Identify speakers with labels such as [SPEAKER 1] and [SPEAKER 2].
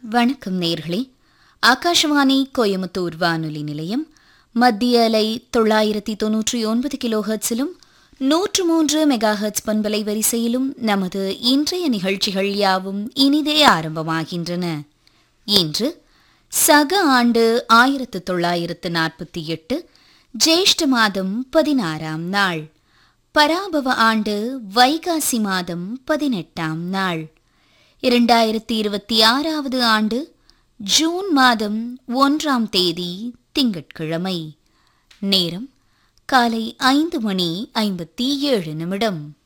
[SPEAKER 1] வணக்கம் நேர்களே ஆகாஷவாணி கோயமுத்தூர் வானொலி நிலையம் மத்திய அலை தொள்ளாயிரத்தி தொன்னூற்றி ஒன்பது கிலோ ஹெர்ட்ஸிலும் நூற்று மூன்று மெகா ஹெர்ட்ஸ் பண்பலை வரிசையிலும் நமது இன்றைய நிகழ்ச்சிகள் யாவும் இனிதே ஆரம்பமாகின்றன இன்று சக ஆண்டு ஆயிரத்து தொள்ளாயிரத்து நாற்பத்தி எட்டு ஜேஷ்ட மாதம் பதினாறாம் நாள் பராபவ ஆண்டு வைகாசி மாதம் பதினெட்டாம் நாள் இரண்டாயிரத்தி இருபத்தி ஆறாவது ஆண்டு ஜூன் மாதம் ஒன்றாம் தேதி திங்கட்கிழமை நேரம் காலை ஐந்து மணி ஐம்பத்தி ஏழு நிமிடம்